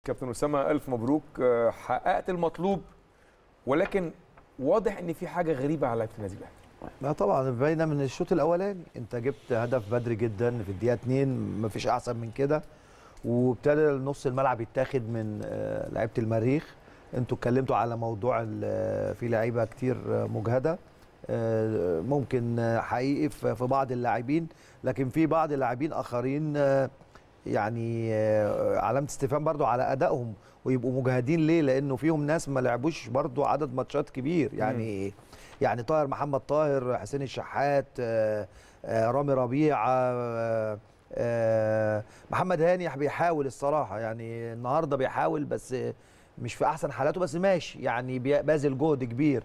كابتن اسامه الف مبروك آه، حققت المطلوب ولكن واضح ان في حاجه غريبه على لعيبه النادي الاهلي لا طبعا باينه من الشوط الاولاني انت جبت هدف بدري جدا في الدقيقه 2 مفيش احسن من كده وابتدى نص الملعب يتاخد من آه، لعيبه المريخ انتوا اتكلمتوا على موضوع ال- في لعيبه كتير آه، مجهده آه، ممكن آه، حقيقي في في بعض اللاعبين لكن في بعض اللاعبين اخرين آه، يعني آه، علامه استفهام برضو على ادائهم ويبقوا مجهدين ليه لانه فيهم ناس ما لعبوش برضو عدد ماتشات كبير يعني يعني طاهر محمد طاهر حسين الشحات آه، آه، رامي ربيعه آه، آه، محمد هاني بيحاول الصراحه يعني النهارده بيحاول بس مش في احسن حالاته بس ماشي يعني بي- باذل جهد كبير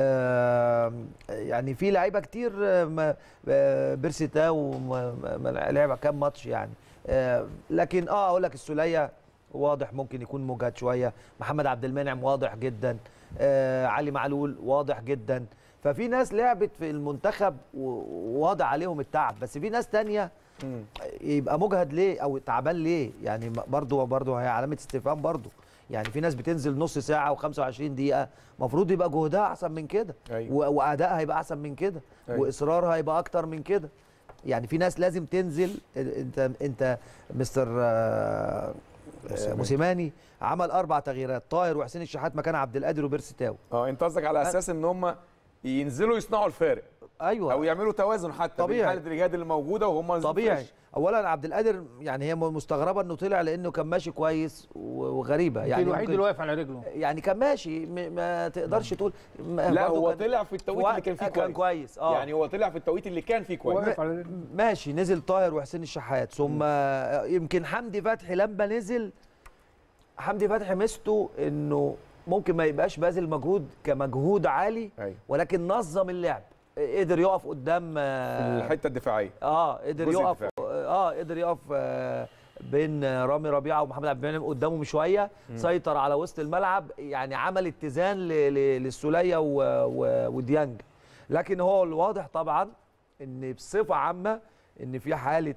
آه، يعني في لعيبه كتير آه، ما- آه، بيرسي تاو ما- ما- ما لعب كام ماتش يعني آه، لكن اه اقول لك السوليه واضح ممكن يكون مجهد شويه محمد عبد المنعم واضح جدا آه علي معلول واضح جدا ففي ناس لعبت في المنتخب و- وواضح عليهم التعب بس في ناس تانية يبقى مجهد ليه او تعبان ليه يعني برضو برضو هي علامه استفهام برضو يعني في ناس بتنزل نص ساعه و25 دقيقه المفروض يبقى جهدها احسن من كده أيوة. و- وادائها هيبقى احسن من كده أيوة. واصرارها هيبقى اكتر من كده يعني في ناس لازم تنزل انت انت مستر آه، موسيماني. موسيماني عمل اربع تغييرات طاهر وحسين الشحات مكان عبد القادر وبيرسي تاو اه انت قصدك على اساس ان هم ينزلوا يصنعوا الفارق ايوه او يعملوا توازن حتى طبيعي. بين حاله الاجهاد اللي موجوده وهم طبيعي فريش. اولا عبد القادر يعني هي مستغربه انه طلع لانه كان ماشي كويس و- وغريبه يعني يعني الوحيد ممكن- اللي واقف على رجله يعني كان ماشي م- ما تقدرش تقول ما- لا برضه هو كان طلع في التوقيت اللي كان فيه كان كويس كويس اه يعني هو طلع في التوقيت اللي كان فيه كويس واقف على رجله ماشي نزل طاهر وحسين الشحات ثم يمكن حمدي فتحي لما نزل حمدي فتحي ميزته انه ممكن ما يبقاش باذل مجهود كمجهود عالي ايوه ولكن نظم اللعب قدر يقف قدام في آه، الحته الدفاعيه اه قدر الجزء يقف اه قدر يقف آه بين آه، رامي ربيعه ومحمد عبد المنعم قدامهم شويه سيطر على وسط الملعب يعني عمل اتزان ل- ل- للسوليه و- و- وديانج لكن هو الواضح طبعا ان بصفه عامه ان في حاله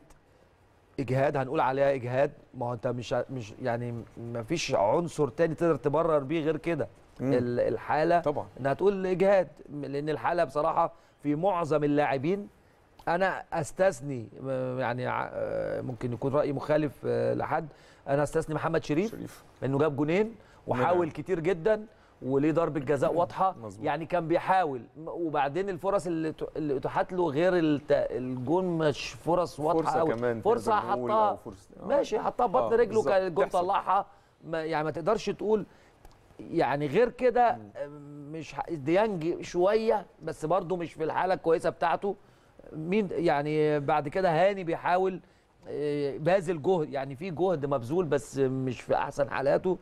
اجهاد هنقول عليها اجهاد ما هو انت مش مش يعني ما فيش عنصر تاني تقدر تبرر بيه غير كده مم. ال- الحاله طبعا انها تقول اجهاد لان الحاله بصراحه في معظم اللاعبين انا استثني م- يعني ع- آه، ممكن يكون رايي مخالف آه، لحد انا استثني محمد شريف شريف انه جاب جونين وحاول نعم. كتير جدا وليه ضربه جزاء واضحه مظبوط. يعني كان بيحاول م- وبعدين الفرص اللي ت- اللي اتاحت له غير الت- الجون مش فرص واضحه فرصه قوي كمان فرصه تقدر نقول حطها أو فرصة- آه. ماشي حطها ببطن آه، رجله بالظبط. كان الجون تحصل. طلعها ما يعني ما تقدرش تقول يعني غير كده مش ح- ديانج شويه بس برضه مش في الحاله الكويسه بتاعته مين يعني بعد كده هاني بيحاول آه، باذل جهد يعني في جهد مبذول بس مش في احسن حالاته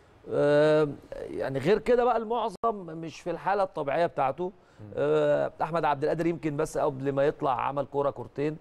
آه، يعني غير كده بقى المعظم مش في الحاله الطبيعيه بتاعته آه، احمد عبد القادر يمكن بس قبل ما يطلع عمل كوره كورتين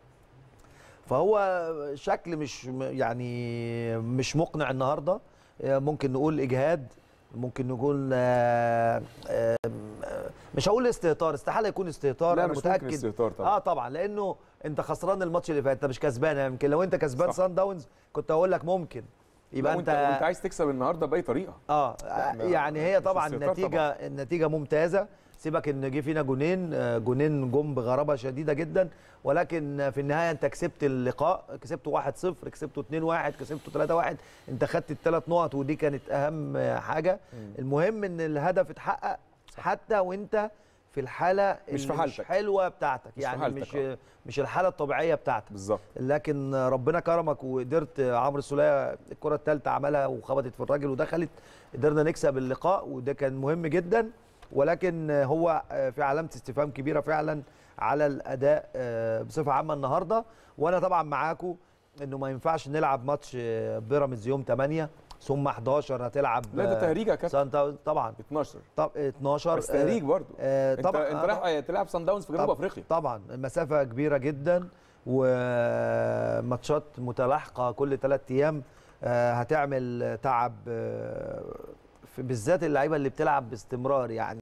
فهو شكل مش يعني مش مقنع النهارده آه، ممكن نقول اجهاد ممكن نقول آه، آه، مش هقول استهتار استحاله يكون استهتار لا انا مش ممكن متاكد استهتار طبعا اه طبعا لانه انت خسران الماتش اللي فات انت مش كسبان يعني يمكن لو انت كسبان صح. سان داونز كنت اقول لك ممكن يبقى لا، انت وانت وانت عايز تكسب النهارده باي طريقه اه لا، ما- يعني هي مش طبعا استهتار النتيجه النتيجه ممتازه سيبك ان جه فينا جونين آه، جونين جم بغرابه شديده جدا ولكن في النهايه انت كسبت اللقاء كسبته 1-0 كسبته 2-1 كسبته 3-1 انت خدت الثلاث نقط ودي كانت اهم آه، حاجه المهم ان الهدف اتحقق حتى وانت في الحاله مش في اللي حالتك. حلوه بتاعتك مش في يعني حالتك، مش آه. مش الحاله الطبيعيه بتاعتك بالظبط لكن ربنا كرمك وقدرت عمرو السوليه الكره الثالثه عملها وخبطت في الراجل ودخلت قدرنا نكسب اللقاء وده كان مهم جدا ولكن هو في علامه استفهام كبيره فعلا على الاداء بصفه عامه النهارده وانا طبعا معاكم انه ما ينفعش نلعب ماتش بيراميدز يوم 8 ثم 11 هتلعب لا ده تهريج يا كابتن سانتا طبعا 12 طب 12 بس تهريج برضه آه، انت طبعا انت رايح تلعب سان داونز في جنوب طب- افريقيا طبعا المسافه كبيره جدا وماتشات متلاحقه كل ثلاث ايام آه، هتعمل تعب آه، في- بالذات اللعيبه اللي بتلعب باستمرار يعني